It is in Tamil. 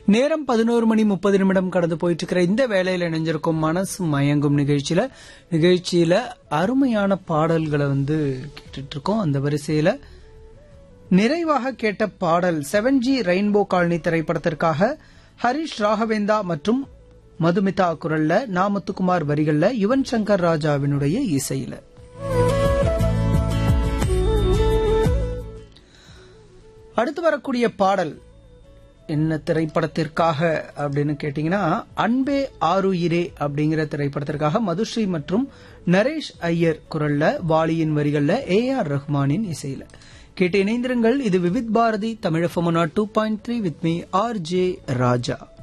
நேரம் பதினோரு மணி முப்பது நிமிடம் கடந்து போயிட்டு இருக்கிற இந்த வேலையில இணைஞ்சிருக்கும் மனசு மயங்கும் நிகழ்ச்சியில நிகழ்ச்சியில அருமையான பாடல்களை வந்து கேட்டுட்டு இருக்கோம் அந்த வரிசையில நிறைவாக கேட்ட பாடல் செவன் ஜி ரெயின்போ காலனி திரைப்படத்திற்காக ஹரிஷ் ராகவேந்தா மற்றும் மதுமிதா குரல்ல நாமத்துக்குமார் வரிகள்ல யுவன் சங்கர் ராஜாவினுடைய இசையில அடுத்து வரக்கூடிய பாடல் என்ன திரைப்படத்திற்காக அப்படின்னு கேட்டீங்கன்னா அன்பே ஆருயிரே அப்படிங்கிற திரைப்படத்திற்காக மதுஸ்ரீ மற்றும் நரேஷ் ஐயர் குரல்ல வாலியின் வரிகள்ல ஏ ஆர் ரஹ்மானின் இசையில கேட்டு இணைந்திருங்கள் இது Vividh Bharathi Tamil two point three with me R J Raja